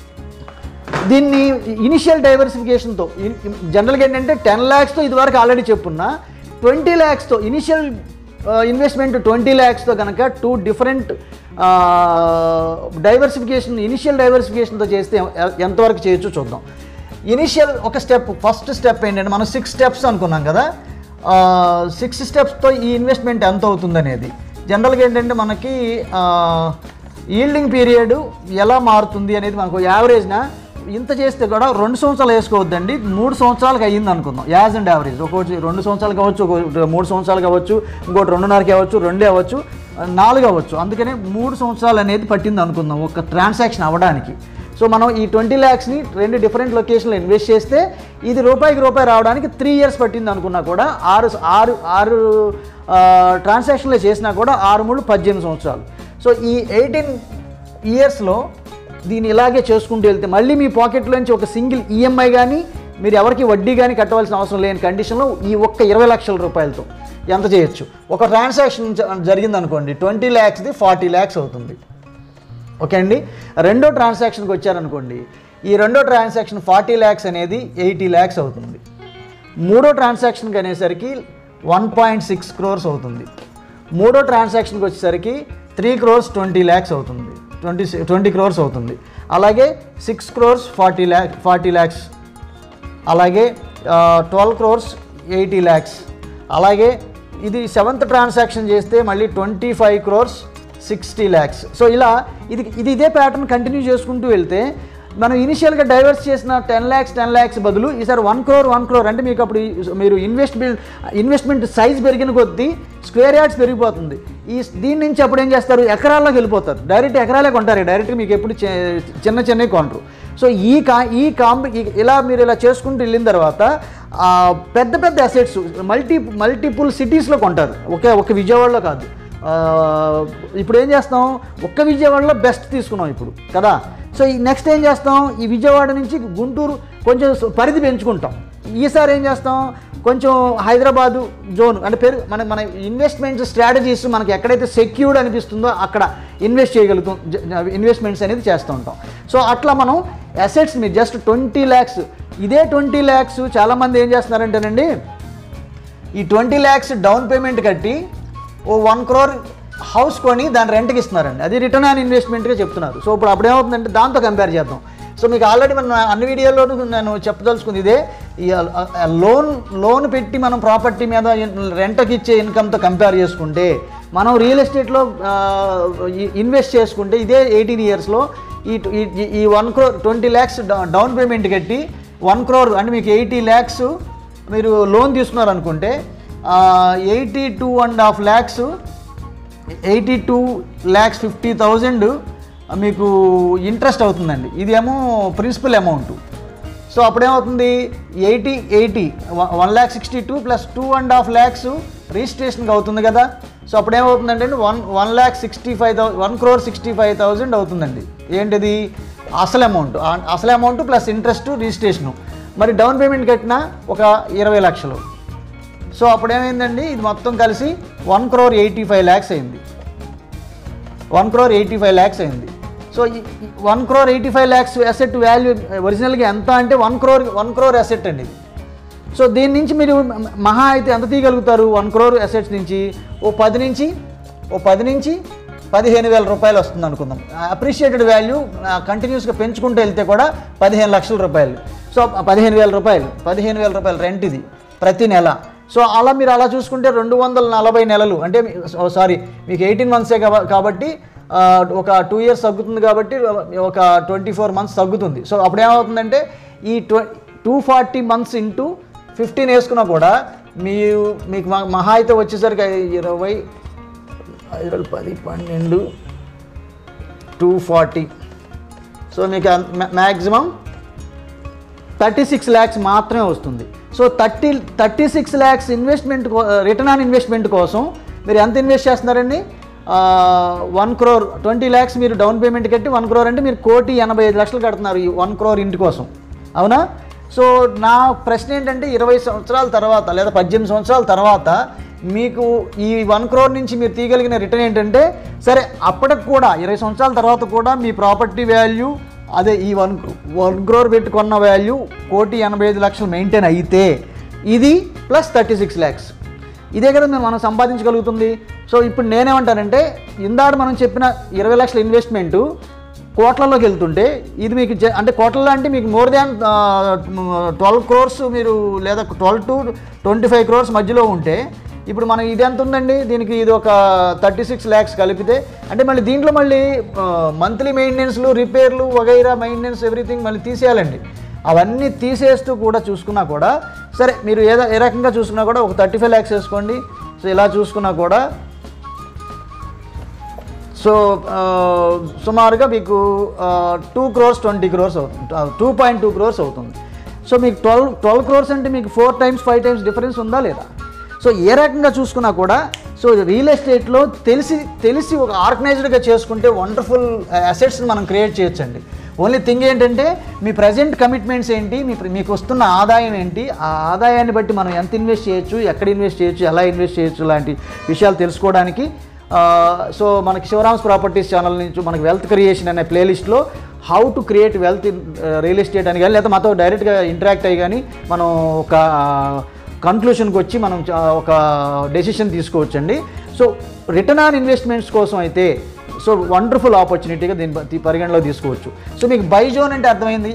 దీన్ని ఇనిషియల్ డైవర్సిఫికేషన్తో జనరల్గా ఏంటంటే టెన్ ల్యాక్స్తో ఇదివరకు ఆల్రెడీ చెప్పున్నా ట్వంటీ ల్యాక్స్తో ఇనిషియల్ ఇన్వెస్ట్మెంట్ ట్వంటీ ల్యాక్స్తో కనుక టూ డిఫరెంట్ డైవర్సిఫికేషన్ ఇనిషియల్ డైవర్సిఫికేషన్తో చేస్తే ఎ- ఎంతవరకు చేయొచ్చో చూద్దాం ఇనిషియల్ ఒక స్టెప్ ఫస్ట్ స్టెప్ ఏంటంటే మనం సిక్స్ స్టెప్స్ అనుకున్నాం కదా సిక్స్ స్టెప్స్తో ఈ ఇన్వెస్ట్మెంట్ ఎంత అవుతుంది అనేది జనరల్గా ఏంటంటే మనకి ఈల్డింగ్ పీరియడ్ ఎలా మారుతుంది అనేది మనకు యావరేజ్న ఇంత చేస్తే కూడా రెండు సంవత్సరాలు వేసుకోవద్దండి మూడు సంవత్సరాలకు అయ్యింది అనుకుందాం యాజ్ అండ్ యావరేజ్ ఒక్కొక్కటి రెండు సంవత్సరాలు కావచ్చు ఒక్కొక్కటి మూడు సంవత్సరాలు కావచ్చు ఇంకోటి రెండున్నరకి అవ్వచ్చు రెండే అవ్వచ్చు నాలుగు అవ్వచ్చు అందుకనే మూడు సంవత్సరాలు అనేది పట్టింది అనుకుందాం ఒక ట్రాన్సాక్షన్ అవ్వడానికి సో మనం ఈ ట్వంటీ ల్యాక్స్ని రెండు డిఫరెంట్ లొకేషన్లో ఇన్వెస్ట్ చేస్తే ఇది రూపాయికి రూపాయి రావడానికి త్రీ ఇయర్స్ పట్టింది అనుకున్నా కూడా ఆరు ఆరు ఆరు ట్రాన్సాక్షన్లు చేసినా కూడా ఆరు మూడు పద్దెనిమిది సంవత్సరాలు సో ఈ ఎయిటీన్ ఇయర్స్లో దీన్ని ఇలాగే చేసుకుంటూ వెళ్తే మళ్ళీ మీ పాకెట్లోంచి ఒక సింగిల్ ఈఎంఐ కానీ మీరు ఎవరికి వడ్డీ కానీ కట్టవలసిన అవసరం లేని కండిషన్లో ఈ ఒక్క ఇరవై లక్షల రూపాయలతో ఎంత చేయొచ్చు ఒక ట్రాన్సాక్షన్ జరిగింది అనుకోండి ట్వంటీ ల్యాక్స్ది ఫార్టీ ల్యాక్స్ అవుతుంది ఓకే అండి రెండో ట్రాన్సాక్షన్కి వచ్చారనుకోండి ఈ రెండో ట్రాన్సాక్షన్ ఫార్టీ ల్యాక్స్ అనేది ఎయిటీ ల్యాక్స్ అవుతుంది మూడో ట్రాన్సాక్షన్కి అనేసరికి వన్ పాయింట్ సిక్స్ క్రోర్స్ అవుతుంది మూడో ట్రాన్సాక్షన్కి వచ్చేసరికి త్రీ క్రోర్స్ ట్వంటీ ల్యాక్స్ అవుతుంది ట్వంటీ ట్వంటీ క్రోర్స్ అవుతుంది అలాగే six crores forty lakh forty lakhs అలాగే ట్వెల్వ్ క్రోర్స్ ఎయిటీ ల్యాక్స్ అలాగే ఇది సెవెంత్ ట్రాన్సాక్షన్ చేస్తే మళ్ళీ twenty five crores sixty lakhs so ఇలా ఇది ఇది ఇదే ప్యాటర్న్ కంటిన్యూ చేసుకుంటూ వెళ్తే మనం ఇనిషియల్గా డైవర్స్ చేసిన టెన్ ల్యాక్స్ టెన్ ల్యాక్స్ బదులు ఈసారి వన్ క్రోర్ వన్ క్రోర్ అంటే మీకు అప్పుడు ఈ- మీరు ఇన్వెస్ట్మెంట్ ఇన్వెస్ట్మెంట్ సైజ్ పెరిగిన కొద్దీ స్క్వేర్ యార్డ్స్ పెరిగిపోతుంది ఈ దీని నుంచి అప్పుడు ఏం చేస్తారు ఎకరాల్లోకి వెళ్ళిపోతారు డైరెక్ట్ ఎకరాలే కొంటారు డైరెక్ట్ మీకు ఎప్పుడు చి- చిన్న చిన్నవి కొనరు సో ఈ కా ఈ కాంబి ఈ- ఇలా మీరు ఇలా చేసుకుంటూ వెళ్ళిన తర్వాత ఆ, పెద్ద పెద్ద అసెట్స్ మల్టీ మల్టిపుల్ సిటీస్లో కొంటారు ఒకే ఒక విజయవాడలో కాదు ఆ, ఇప్పుడు ఏం చేస్తాం ఒక్క విజయవాడలో బెస్ట్ తీసుకున్నాం ఇప్పుడు కదా సో ఈ నెక్స్ట్ ఏం చేస్తాం ఈ విజయవాడ నుంచి గుంటూరు కొంచెం స- పరిధి పెంచుకుంటాం ఈసారి ఏం చేస్తాం కొంచెం హైదరాబాదు జోన్ అంటే పెరుగు మన మన ఇన్వెస్ట్మెంట్ స్ట్రాటజీస్ మనకి ఎక్కడైతే సెక్యూర్డ్ అనిపిస్తుందో అక్కడ ఇన్వెస్ట్ చేయగలుగుతాం ఇన్వెస్ట్మెంట్స్ అనేది చేస్తూ ఉంటాం సో అట్లా మనం అసెట్స్ మీరు జస్ట్ ట్వంటీ ల్యాక్స్ ఇదే ట్వంటీ ల్యాక్స్ చాలామంది ఏం చేస్తున్నారంటేనండి ఈ ట్వంటీ ల్యాక్స్ డౌన్ పేమెంట్ కట్టి ఓ వన్ క్రోర్ హౌస్ కొని దాని రెంట్కి ఇస్తున్నారండి అది రిటర్న్ ఆన్ ఇన్వెస్ట్మెంట్గా చెప్తున్నారు సో ఇప్పుడు అప్పుడు ఏమవుతుందంటే దాంతో కంపేర్ చేద్దాం సో మీకు ఆల్రెడీ మన అన్ని వీడియోల్లోనూ నేను చెప్పదలుచుకుంది ఇదే ఈ లోన్ లోన్ పెట్టి మనం ప్రాపర్టీ మీద రెంట్కి ఇచ్చే ఇన్కమ్తో కంపేర్ చేసుకుంటే మనం రియల్ ఎస్టేట్లో ఇన్వెస్ట్ చేసుకుంటే ఇదే ఎయిటీన్ ఇయర్స్లో ఈ ఈ- ఈ one crore twenty lakhs down payment కట్టి వన్ క్రోర్ అంటే మీకు ఎయిటీ ల్యాక్స్ మీరు లోన్ తీసుకున్నారనుకుంటే eighty two and half lakhs eighty two lakhs fifty thousand మీకు ఇంట్రెస్ట్ అవుతుందండి ఇది ఏమో ప్రిన్సిపల్ అమౌంట్ సో అప్పుడేమవుతుంది eighty eighty one lakh sixty two plus two and half lakhs రిజిస్ట్రేషన్కి అవుతుంది కదా సో అప్పుడు ఏమవుతుందంటే one one lakh sixty five థౌ one crore sixty five thousand అవుతుందండి ఏంటిది అసలు అమౌంట్ ఆ- అసలు అమౌంట్ ప్లస్ ఇంట్రెస్ట్ రిజిస్ట్రేషను మరి డౌన్ పేమెంట్ కట్టిన ఒక ఇరవై లక్షలు సో అప్పుడు ఏమైందండి ఇది మొత్తం కలిసి one crore eighty five lakhs అయింది one crore eighty five lakhs అయింది so one crore eighty five lakhs asset value ఒరిజినల్గా ఎంత అంటే one crore one crore asset అండి ఇది సో దీని నుంచి మీరు మ- మహా అయితే ఎంత తీయగలుగుతారు వన్ క్రోర్ అసెట్స్ నుంచి ఓ పది నుంచి ఓ పది నుంచి పదిహేను వేల రూపాయలు వస్తుంది అనుకుందాం అప్రిషియేటెడ్ వాల్యూ కంటిన్యూస్గా పెంచుకుంటూ వెళ్తే కూడా పదిహేను లక్షల రూపాయలు సో పదిహేను వేల రూపాయలు పదిహేను వేల రూపాయలు రెంట్ ఇది ప్రతి నెల సో అలా మీరు అలా చూసుకుంటే రెండు వందల నలభై నెలలు అంటే సారీ మీకు ఎయిటీన్ మంత్సే కాబట్టి ఆ, ఒక టూ ఇయర్స్ తగ్గుతుంది కాబట్టి ఒక ట్వంటీ ఫోర్ మంత్స్ తగ్గుతుంది సో అప్పుడు ఏమవుతుందంటే ఈ ట్వ two forty months into fifteen వేసుకున్నా కూడా మీరు మీకు మ- మహా అయితే వచ్చేసరికి ఇరవై ఐదు పది పన్నెండు టూ ఫార్టీ సో మీకు మ్యాక్సిమం థర్టీ సిక్స్ ల్యాక్స్ మాత్రమే వస్తుంది so thirty thirty six lakhs investment return on investment కోసం మీరు ఎంత ఇన్వెస్ట్ చేస్తున్నారండి వన్ క్రోర్ ట్వంటీ ల్యాక్స్ మీరు డౌన్ పేమెంట్ కట్టి వన్ క్రోర్ అంటే మీరు కోటి ఎనభై ఐదు లక్షలు కడుతున్నారు ఈ వన్ క్రోర్ ఇంటి కోసం అవునా సో నా ప్రశ్న ఏంటంటే ఇరవై సంవత్సరాల తర్వాత లేదా పద్దెనిమిది సంవత్సరాల తర్వాత మీకు ఈ వన్ క్రోర్ నుంచి మీరు తీయగలిగిన రిటర్న్ ఏంటంటే సరే అప్పటికి కూడా ఇరవై సంవత్సరాల తర్వాత కూడా మీ ప్రాపర్టీ వాల్యూ అదే ఈ వన్ వన్ క్రోర్ పెట్టుకున్న వాల్యూ కోటి ఎనభై ఐదు లక్షలు మెయింటైన్ అయితే ఇది ప్లస్ థర్టీ సిక్స్ ల్యాక్స్ ఇదే కదా మేము మనం సంపాదించగలుగుతుంది సో ఇప్పుడు నేనేమంటానంటే ఇందాక మనం చెప్పిన ఇరవై లక్షల ఇన్వెస్ట్మెంటు కోట్లలోకి వెళ్తుంటే ఇది మీకు జ- అంటే కోట్లలో అంటే మీకు మోర్ దాన్ ట్వెల్వ్ క్రోర్స్ మీరు లేదా twelve to twenty five crores మధ్యలో ఉంటే ఇప్పుడు మనం ఇది ఎంత ఉందండి దీనికి ఇది ఒక థర్టీ సిక్స్ ల్యాక్స్ కలిపితే అంటే మళ్ళీ దీంట్లో మళ్ళీ మంత్లీ మెయింటెనెన్స్లు రిపేర్లు వగైరా మెయింటెనెన్స్ ఎవ్రీథింగ్ మళ్ళీ తీసేయాలండి అవన్నీ తీసేస్తూ కూడా చూసుకున్నా కూడా సరే మీరు ఏదో ఏ రకంగా చూసుకున్నా కూడా ఒక థర్టీ ఫైవ్ ల్యాక్స్ వేసుకోండి సో ఇలా చూసుకున్నా కూడా సో ఆ, సుమారుగా మీకు టూ క్రోర్స్ ట్వంటీ క్రోర్స్ అవుతుంది టూ పాయింట్ టూ క్రోర్స్ అవుతుంది సో మీకు ట్వెల్వ్ ట్వెల్వ్ క్రోర్స్ అంటే మీకు four times five times difference ఉందా లేదా సో ఏ రకంగా చూసుకున్నా కూడా సో రియల్ ఎస్టేట్లో తెలిసి తెలిసి ఒక ఆర్గనైజ్డ్గా చేసుకుంటే వండర్ఫుల్ అసెట్స్ని మనం క్రియేట్ చేయొచ్చండి ఓన్లీ థింగ్ ఏంటంటే మీ ప్రజెంట్ కమిట్మెంట్స్ ఏంటి మీ మీకు వస్తున్న ఆదాయం ఏంటి ఆ ఆదాయాన్ని బట్టి మనం ఎంత ఇన్వెస్ట్ చేయొచ్చు ఎక్కడ ఇన్వెస్ట్ చేయొచ్చు ఎలా ఇన్వెస్ట్ చేయొచ్చు లాంటి విషయాలు తెలుసుకోవడానికి ఆ, సో మనకి శివరామ్స్ ప్రాపర్టీస్ ఛానల్ నుంచి మనకి వెల్త్ క్రియేషన్ అనే ప్లేలిస్ట్లో how to create wealth in real estate అని కానీ లేదా మాతో డైరెక్ట్గా ఇంటరాక్ట్ అయ్యి కానీ మనం ఒక కన్క్లూషన్కి వచ్చి మనం చ- ఒక డెసిషన్ తీసుకోవచ్చండి సో రిటర్న్ ఆన్ ఇన్వెస్ట్మెంట్స్ కోసం అయితే సో వండర్ఫుల్ ఆపర్చునిటీగా దీన్ని ప- పరిగణలో తీసుకోవచ్చు సో మీకు బైజోన్ అంటే అర్థమైంది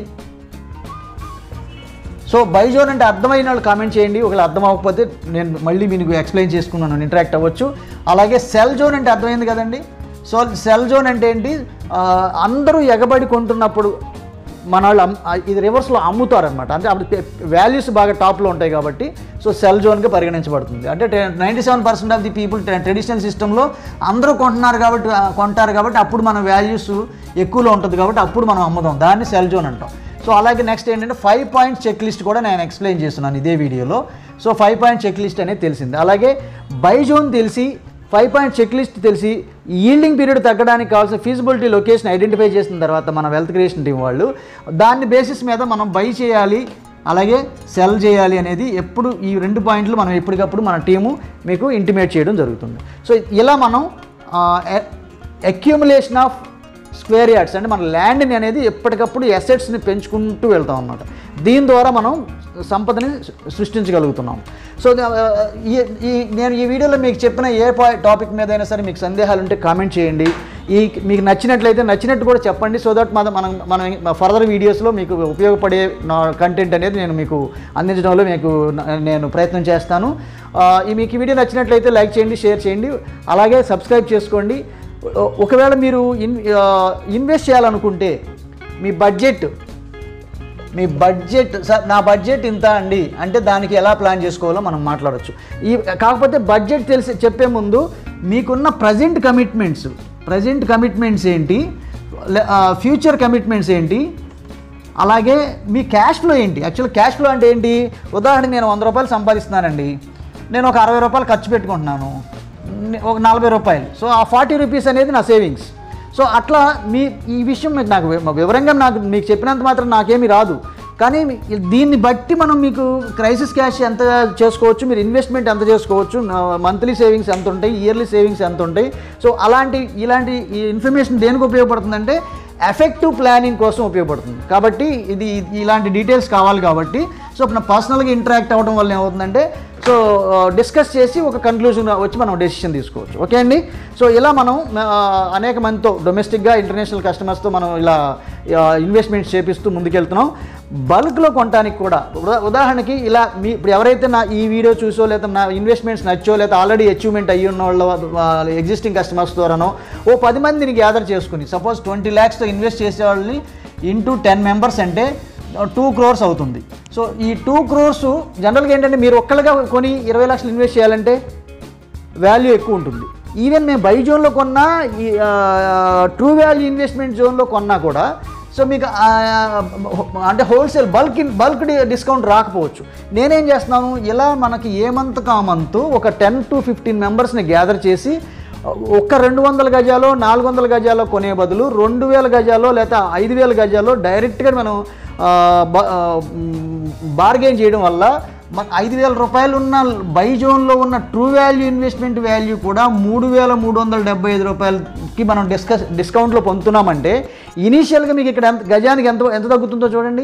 సో బైజోన్ అంటే అర్థమైన వాళ్ళు కామెంట్ చేయండి ఒకవేళ అర్థం అవ్వకపోతే నేను మళ్ళీ మీకు ఎక్స్ప్లెయిన్ చేసుకున్నాను ఇంటరాక్ట్ అవ్వచ్చు అలాగే సెల్ జోన్ అంటే అర్థమైంది కదండి సో సెల్ జోన్ అంటే ఏంటి ఆ, అందరూ ఎగబడి కొంటున్నప్పుడు మన వాళ్ళు అమ్- ఆ, ఇది రివర్స్లో అమ్ముతారనమాట అంటే అప్పుడు వాల్యూస్ బాగా టాప్లో ఉంటాయి కాబట్టి సో సెల్ జోన్గా పరిగణించబడుతుంది అంటే ninety seven percent of the people traditional సిస్టంలో అందరూ కొంటున్నారు కాబట్టి ఆ, కొంటారు కాబట్టి అప్పుడు మన వాల్యూస్ ఎక్కువలో ఉంటుంది కాబట్టి అప్పుడు మనం అమ్ముదాం దాన్ని సెల్ జోన్ అంటాం సో అలాగే నెక్స్ట్ ఏంటంటే ఫైవ్ పాయింట్ చెక్ లిస్ట్ కూడా నేను ఎక్స్ప్లెయిన్ చేస్తున్నాను ఇదే వీడియోలో so five point check list అనేది తెలిసింది అలాగే బై జోన్ తెలిసి ఫైవ్ పాయింట్ చెక్ లిస్ట్ తెలిసి ఈల్డింగ్ పీరియడ్ తగ్గడానికి కావాల్సిన ఫీజిబిలిటీ లొకేషన్ ఐడెంటిఫై చేసిన తర్వాత మన వెల్త్ క్రియేషన్ టీం వాళ్ళు దాని బేసిస్ మీద మనం బై చేయాలి అలాగే సెల్ చేయాలి అనేది ఎప్పుడు ఈ రెండు పాయింట్లు మనం ఎప్పటికప్పుడు మన టీము మీకు ఇంటిమేట్ చేయడం జరుగుతుంది సో ఇలా మనం అక్యూములేషన్ ఆఫ్ స్క్వేర్ యార్డ్స్ అంటే మన ల్యాండ్ని అనేది ఎప్పటికప్పుడు ఎసెట్స్ని పెంచుకుంటూ వెళ్తాం అన్నమాట దీని ద్వారా మనం సంపదని సృష్టించగలుగుతున్నాం సో ఆ, ఈ ఈ నేను ఈ వీడియోలో మీకు చెప్పిన ఏ పా- టాపిక్ మీద అయినా సరే మీకు సందేహాలు ఉంటే కామెంట్ చేయండి ఈ మీకు నచ్చినట్లయితే నచ్చినట్టు కూడా చెప్పండి సో దట్ మన మనం మనం ఫర్దర్ వీడియోస్లో మీకు ఉపయోగపడే నా కంటెంట్ అనేది నేను మీకు అందించడంలో మీకు న- నేను ప్రయత్నం చేస్తాను ఆ, ఈ మీకు ఈ వీడియో నచ్చినట్లయితే లైక్ చేయండి షేర్ చేయండి అలాగే సబ్స్క్రైబ్ చేసుకోండి ఒ- ఒకవేళ మీరు ఇన్ ఆ, ఇన్వెస్ట్ చేయాలనుకుంటే మీ బడ్జెట్ మీ బడ్జెట్ సార్ నా బడ్జెట్ ఇంత అండి అంటే దానికి ఎలా ప్లాన్ చేసుకోవాలో మనం మాట్లాడొచ్చు ఈ కాకపోతే బడ్జెట్ తెలిసి చెప్పే ముందు మీకున్న ప్రజెంట్ కమిట్మెంట్స్ ప్రజెంట్ కమిట్మెంట్స్ ఏంటి ఫ్యూచర్ కమిట్మెంట్స్ ఏంటి అలాగే మీ క్యాష్ ఫ్లో ఏంటి యాక్చువల్ క్యాష్ ఫ్లో అంటే ఏంటి ఉదాహరణకి నేను వంద రూపాయలు సంపాదిస్తున్నానండి నేను ఒక అరవై రూపాయలు ఖర్చు పెట్టుకుంటున్నాను ఒక నలభై రూపాయలు సో ఆ ఫార్టీ రూపీస్ అనేది నా సేవింగ్స్ సో అట్లా మీ ఈ విషయం మీకు నాకు వి- వివరంగా నాకు మీకు చెప్పినంత మాత్రం నాకేమీ రాదు కానీ మీ- దీన్ని బట్టి మనం మీకు క్రైసిస్ క్యాష్ ఎంత చేసుకోవచ్చు మీరు ఇన్వెస్ట్మెంట్ ఎంత చేసుకోవచ్చు మంత్లీ సేవింగ్స్ ఎంత ఉంటాయి ఇయర్లీ సేవింగ్స్ ఎంత ఉంటాయి సో అలాంటి ఇలాంటి ఈ ఇన్ఫర్మేషన్ దేనికి ఉపయోగపడుతుందంటే ఎఫెక్టివ్ ప్లానింగ్ కోసం ఉపయోగపడుతుంది కాబట్టి ఇది ఇది- ఇలాంటి డీటెయిల్స్ కావాలి కాబట్టి సో నా పర్సనల్గా ఇంటరాక్ట్ అవ్వడం వల్ల ఏమవుతుందంటే సో డిస్కస్ చేసి ఒక కన్క్లూజన్ వచ్చి మనం డెసిషన్ తీసుకోవచ్చు ఓకే అండి సో ఇలా మనం ఆ, అనేక మందితో డొమెస్టిక్గా ఇంటర్నేషనల్ కస్టమర్స్తో మనం ఇలా ఇన్వెస్ట్మెంట్స్ చేపిస్తూ ముందుకెళ్తున్నాం బల్క్లో కొనడానికి కూడా ఉదా- ఉదాహరణకి ఇలా మీ ఇప్పుడు ఎవరైతే నా ఈ వీడియో చూసో లేదా నా ఇన్వెస్ట్మెంట్స్ నచ్చో లేదా ఆల్రెడీ అచీవ్మెంట్ అయ్యి ఉన్న వాళ్ళ ఎగ్జిస్టింగ్ కస్టమర్స్ ద్వారానో ఓ పది మందిని గ్యాదర్ చేసుకుని సపోజ్ ట్వంటీ ల్యాక్స్తో ఇన్వెస్ట్ చేసే వాళ్ళని ఇంటూ టెన్ మెంబర్స్ అంటే టూ క్రోర్స్ అవుతుంది సో ఈ టూ క్రోర్స్ జనరల్గా ఏంటంటే మీరు ఒక్కళ్ళగా కొని ఇరవై లక్షలు ఇన్వెస్ట్ చేయాలంటే వాల్యూ ఎక్కువ ఉంటుంది ఈవెన్ మేము బై జోన్లో కొన్నా ఈ ట్రూ వాల్యూ ఇన్వెస్ట్మెంట్ జోన్లో కొన్నా కూడా సో మీకు ఆ, అంటే హోల్సేల్ బల్క్ బల్క్ డిస్కౌంట్ రాకపోవచ్చు నేనేం చేస్తున్నాను ఇలా మనకి ఏ మంత్ కా మంత్ ఒక టెన్ టు ఫిఫ్టీన్ మెంబర్స్ని గ్యాదర్ చేసి ఒక్క రెండు వందల గజాలో నాలుగు వందల గజాలో కొనే బదులు రెండు వేల గజాలో లేదా ఐదు వేల గజాలో డైరెక్ట్గా మనం ఆ, బ- ఆ, మ్, బార్గెన్ చేయడం వల్ల మన ఐదు వేల రూపాయలు ఉన్న బై జోన్లో ఉన్న ట్రూ వాల్యూ ఇన్వెస్ట్మెంట్ వాల్యూ కూడా మూడు వేల మూడు వందల డెబ్బై ఐదు రూపాయలకి మనం డిస్కస్ డిస్కౌంట్లో పొందుతున్నామంటే ఇనీషియల్గా మీకు ఇక్కడ ఎంత గజానికి ఎంత ఎంత తగ్గుతుందో చూడండి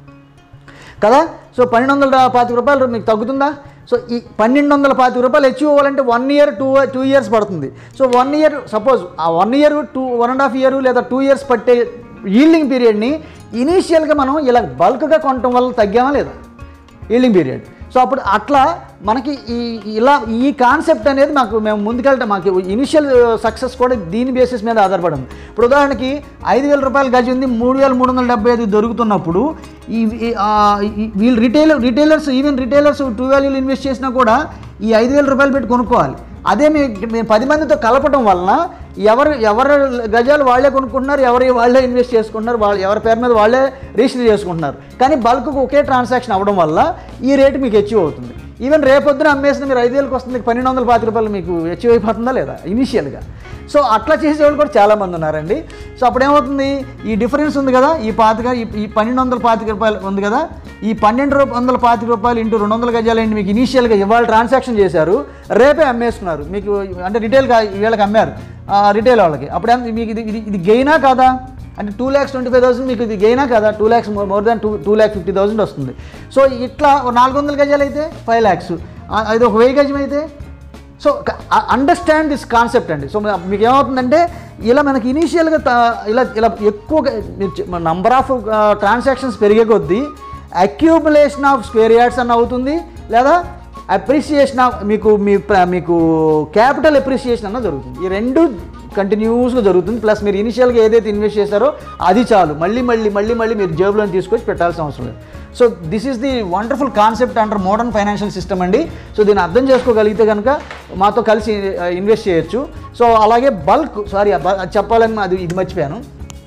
కదా సో పన్నెండు వందల పాతిక రూపాయలు మీకు తగ్గుతుందా సో ఈ పన్నెండు వందల పాతిక రూపాయలు అచీవ్ అవ్వాలంటే one year two two years పడుతుంది సో వన్ ఇయర్ సపోజ్ ఆ one year two one and half year లేదా టూ ఇయర్స్ పట్టే ఈల్డింగ్ పీరియడ్ని ఇనీషియల్గా మనం ఇలా బల్క్గా కొనటం వల్ల తగ్గామా లేదా ఈల్డింగ్ పీరియడ్ సో అప్పుడు అట్లా మనకి ఈ ఇలా ఈ కాన్సెప్ట్ అనేది మాకు మేము ముందుకెళ్ళటం మాకు ఇనిషియల్ సక్సెస్ కూడా దీని బేసిస్ మీద ఆధారపడింది ఇప్పుడు ఉదాహరణకి ఐదు వేల రూపాయల గజి ఉంది మూడు వేల మూడు వందల డెబ్బై ఐదు దొరుకుతున్నప్పుడు ఈ ఈ- ఆ, ఈ- వీళ్ళు retail retailers even retailers to వాల్యూలు ఇన్వెస్ట్ చేసినా కూడా ఈ ఐదు వేల రూపాయలు పెట్టి కొనుక్కోవాలి అదే మీ మేము పది మందితో కలపడం వలన ఎవరు ఎవరు గజాలు వాళ్ళే కొనుక్కుంటున్నారు ఎవరు వాళ్ళే ఇన్వెస్ట్ చేసుకుంటున్నారు వాళ్ళు ఎవరి పేరు మీద వాళ్ళే రిజిస్టర్ చేసుకుంటున్నారు కానీ బల్క్ ఒకే ట్రాన్సాక్షన్ అవ్వడం వల్ల ఈ రేటు మీకు అచీవ్ అవుతుంది ఈవెన్ రేపొద్దున అమ్మేసిన మీరు ఐదు వేలకు వస్తుంది పన్నెండు వందల పాతి రూపాయలు మీకు అచీవ్ అయిపోతుందా లేదా ఇనీషియల్గా సో అట్లా చేసేవాళ్ళు కూడా చాలామంది ఉన్నారండి సో అప్పుడు ఏమవుతుంది ఈ డిఫరెన్స్ ఉంది కదా ఈ పాతిక ఈ- ఈ పన్నెండు వందల పాతిక రూపాయలు ఉంది కదా ఈ పన్నెండు రూ- వందల పాతిక రూపాయలు ఇంటూ రెండు వందల గజాలు ఏంటి మీకు ఇనీషియల్గా ఇవాళ ట్రాన్సాక్షన్ చేశారు రేపే అమ్మేసుకున్నారు మీకు అంటే రిటైల్గా వీళ్ళకి అమ్మారు రిటైల్ వాళ్ళకి అప్పుడు ఎంత- మీకు ఇది ఇది ఇది గెయినా కాదా అంటే two lakhs twenty five thousand మీకు ఇది గెయినా కదా two lakhs more than two two lakh fifty thousand వస్తుంది సో ఇట్లా ఓ నాలుగు వందల గజాలు అయితే ఫైవ్ ల్యాక్స్ అది ఒక వెయ్యి గజం అయితే సో అండర్స్టాండ్ దిస్ కాన్సెప్ట్ అండి సో మీకు ఏమవుతుందంటే ఇలా మనకి ఇనీషియల్గా ఇలా ఇలా ఎక్కువగా నంబర్ ఆఫ్ ట్రాన్సాక్షన్స్ పెరిగే కొద్దీ అక్యూములేషన్ ఆఫ్ స్క్వేర్ యార్డ్స్ అన్న అవుతుంది లేదా అప్రిసియేషన్ ఆఫ్ మీకు మీ ప్ర- మీకు క్యాపిటల్ అప్రిసియేషన్ అన్న జరుగుతుంది ఈ రెండు కంటిన్యూస్గా జరుగుతుంది ప్లస్ మీరు ఇనిషియల్గా ఏదైతే ఇన్వెస్ట్ చేశారో అది చాలు మళ్ళీ మళ్ళీ మళ్ళీ మళ్ళీ మీరు జేబులో తీసుకొచ్చి పెట్టాల్సిన అవసరం లేదు so this is the wonderful concept under modern financial system అండి సో దీన్ని అర్థం చేసుకోగలిగితే కనుక మాతో కలిసి ఇన్వెస్ట్ చేయొచ్చు సో అలాగే బల్క్ సారీ చెప్పాలని అది ఇది మర్చిపోయాను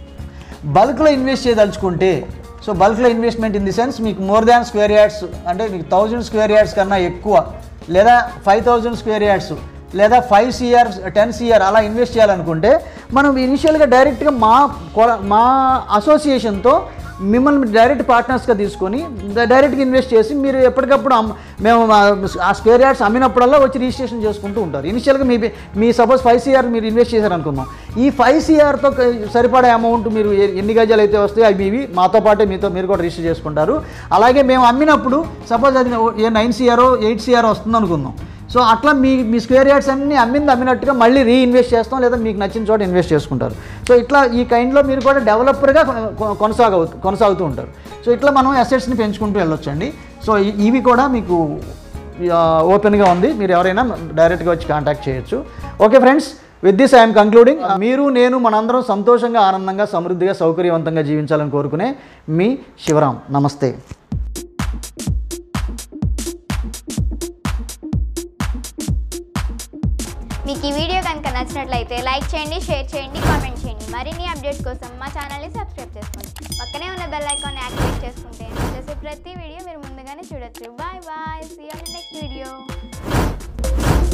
బల్క్లో ఇన్వెస్ట్ చేయదలుచుకుంటే సో బల్క్లో ఇన్వెస్ట్మెంట్ ఇన్ ది సెన్స్ మీకు మోర్ దాన్ స్క్వేర్ యార్డ్స్ అంటే మీకు థౌజండ్ స్క్వేర్ యార్డ్స్ కన్నా ఎక్కువ లేదా ఫైవ్ థౌజండ్ స్క్వేర్ యార్డ్స్ లేదా ఫైవ్ సిఆర్ టెన్ సిఆర్ అలా ఇన్వెస్ట్ చేయాలనుకుంటే మనం ఇనిషియల్గా డైరెక్ట్గా మా కొ- మా అసోసియేషన్తో మిమ్మల్ని డైరెక్ట్ పార్ట్నర్స్గా తీసుకొని డైరెక్ట్గా ఇన్వెస్ట్ చేసి మీరు ఎప్పటికప్పుడు అమ్- మేము మా- ఆ స్క్వేర్ యార్డ్స్ అమ్మినప్పుడల్లా వచ్చి రిజిస్ట్రేషన్ చేసుకుంటూ ఉంటారు ఇనిషియల్గా మీ మీ సపోజ్ ఫైవ్ సిఆర్ మీరు ఇన్వెస్ట్ చేశారనుకుందాం ఈ ఫైవ్ సిఆర్తో సరిపడే అమౌంట్ మీరు ఎ- ఎన్ని గజాలు అయితే వస్తాయో అవి మీవి మాతో పాటే మీతో మీరు కూడా రిజిస్టర్ చేసుకుంటారు అలాగే మేము అమ్మినప్పుడు సపోజ్ అది ఏ నైన్ సిఆర్ ఎయిట్ సిఆర్ వస్తుంది అనుకుందాం సో అట్లా మీ మీ స్క్వేర్ యార్డ్స్ అన్ని అమ్మింది అమ్మినట్టుగా మళ్ళీ రీఇన్వెస్ట్ చేస్తాం లేదా మీకు నచ్చిన చోట ఇన్వెస్ట్ చేసుకుంటారు సో ఇట్లా ఈ కైండ్లో మీరు కూడా డెవలపర్గా కొనసాగ కొనసాగుతూ ఉంటారు సో ఇట్లా మనం అసెట్స్ని పెంచుకుంటూ వెళ్ళొచ్చండి సో ఇ- ఇవి కూడా మీకు ఓపెన్గా ఉంది మీరు ఎవరైనా డైరెక్ట్గా వచ్చి కాంటాక్ట్ చేయొచ్చు okay friends with this I'm concluding మీరు నేను మనందరం సంతోషంగా ఆనందంగా సమృద్ధిగా సౌకర్యవంతంగా జీవించాలని కోరుకునే మీ శివరాం నమస్తే మీకు ఈ వీడియో కనుక నచ్చినట్లయితే లైక్ చేయండి షేర్ చేయండి కామెంట్ చేయండి మరిన్ని అప్డేట్స్ కోసం మా ఛానల్ని సబ్స్క్రైబ్ చేసుకోండి పక్కనే ఉన్న బెల్ ఐకాన్ని యాక్టివేట్ చేసుకుంటే నేను చేసే ప్రతి వీడియో మీరు ముందుగానే చూడొచ్చు bye bye see you next video